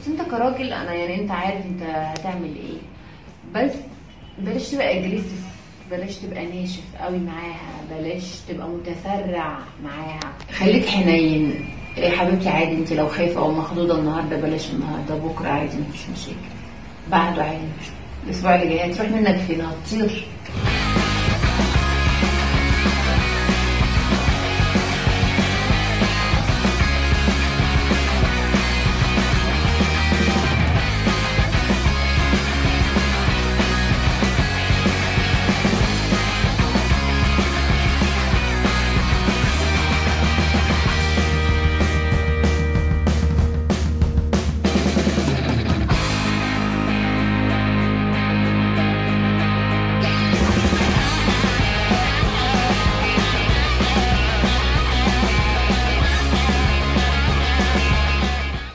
بس انت كراجل انا يعني انت عارف انت هتعمل ايه بس بلاش تبقى اجريسيف بلاش تبقى ناشف قوي معاها بلاش تبقى متسرع معاها خليك حنين يا حبيبتي عادي انت لو خايفه او مخضوضه النهارده بلاش النهارده بكره عادي مفيش مشاكل بعده عادي الاسبوع اللي جاي هتروح منك فين هتطير